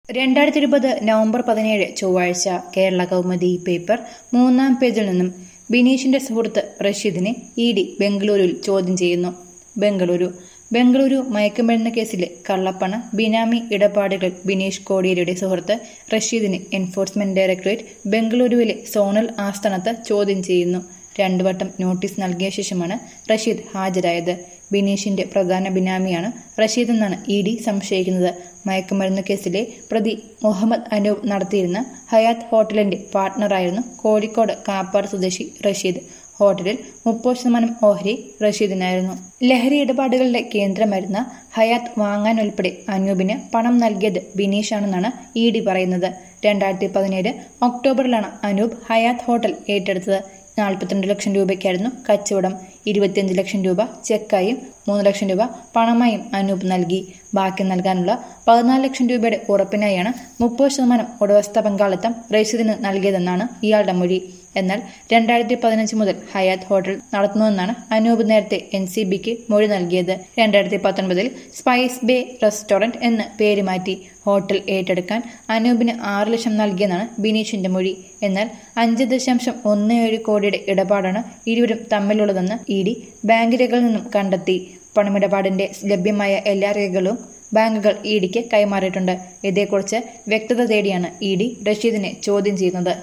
രണ്ടായിരത്തി ഇരുപത് നവംബർ പതിനേഴ് ചൊവ്വാഴ്ച കേരള കൗമുദി പേപ്പർ മൂന്നാം പേജിൽ നിന്നും ബിനീഷിന്റെ സുഹൃത്ത് റഷീദിനെ ഇ ഡി ബംഗളൂരുവിൽ ചോദ്യം ചെയ്യുന്നു ബംഗളൂരു ബംഗളൂരു മയക്കുമരുന്ന് കേസിലെ കള്ളപ്പണ ബിനാമി ഇടപാടുകൾ ബിനീഷ് കോടിയേരിയുടെ സുഹൃത്ത് റഷീദിനെ എൻഫോഴ്സ്മെന്റ് ഡയറക്ടറേറ്റ് ബംഗളൂരുവിലെ സോണൽ ആസ്ഥാനത്ത് ചോദ്യം ചെയ്യുന്നു രണ്ടു വട്ടം നോട്ടീസ് നൽകിയ ശേഷമാണ് റഷീദ് ഹാജരായത് ബിനീഷിന്റെ പ്രധാന ബിനാമിയാണ് റഷീദ് എന്നാണ് ഇ ഡി സംശയിക്കുന്നത് മയക്കുമരുന്ന് കേസിലെ പ്രതി മുഹമ്മദ് അനൂപ് നടത്തിയിരുന്ന ഹയാത്ത് ഹോട്ടലിന്റെ പാർട്ട്ണറായിരുന്നു കോഴിക്കോട് കാപ്പാട് സ്വദേശി റഷീദ് ഹോട്ടലിൽ മുപ്പത് ശതമാനം ഓഹരി റഷീദിനായിരുന്നു ലഹരി ഇടപാടുകളുടെ കേന്ദ്രമായിരുന്ന ഹയാത്ത് വാങ്ങാൻ ഉൾപ്പെടെ അനൂപിന് പണം നൽകിയത് ബിനീഷാണെന്നാണ് ഇ ഡി പറയുന്നത് രണ്ടായിരത്തി പതിനേഴ് ഒക്ടോബറിലാണ് അനൂപ് ഹയാത്ത് ഹോട്ടൽ ഏറ്റെടുത്തത് നാൽപ്പത്തിരണ്ട് ലക്ഷം രൂപയ്ക്കായിരുന്നു കച്ചവടം ഇരുപത്തിയഞ്ച് ലക്ഷം രൂപ ചെക്കായും മൂന്ന് ലക്ഷം രൂപ പണമായും അനൂപ് നൽകി ബാക്കി നൽകാനുള്ള പതിനാല് ലക്ഷം രൂപയുടെ ഉറപ്പിനായാണ് മുപ്പത് ശതമാനം ഉടമസ്ഥ പങ്കാളിത്തം റഷീദിന് നൽകിയതെന്നാണ് ഇയാളുടെ മൊഴി എന്നാൽ രണ്ടായിരത്തി പതിനഞ്ച് മുതൽ ഹയാത്ത് ഹോട്ടൽ നടത്തുന്നുവെന്നാണ് അനൂപ് നേരത്തെ എൻ സി ബിക്ക് മൊഴി നൽകിയത് രണ്ടായിരത്തി പത്തൊൻപതിൽ സ്പൈസ് ബേ റെസ്റ്റോറന്റ് എന്ന് പേര് മാറ്റി ഹോട്ടൽ ഏറ്റെടുക്കാൻ അനൂപിന് ആറ് ലക്ഷം നൽകിയെന്നാണ് ബിനീഷിന്റെ മൊഴി എന്നാൽ അഞ്ച് ദശാംശം ഒന്ന് ഏഴ് കോടിയുടെ ഇടപാടാണ് ഇരുവരും തമ്മിലുള്ളതെന്ന് ഇ ഡി ബാങ്ക് രേഖകളിൽ നിന്നും കണ്ടെത്തി പണമിടപാടിന്റെ ലഭ്യമായ എല്ലാ രേഖകളും ബാങ്കുകൾ ഇ ഡിക്ക് കൈമാറിയിട്ടുണ്ട് ഇതേക്കുറിച്ച് വ്യക്തത തേടിയാണ് ഇ ഡി റഷീദിനെ ചോദ്യം ചെയ്യുന്നത്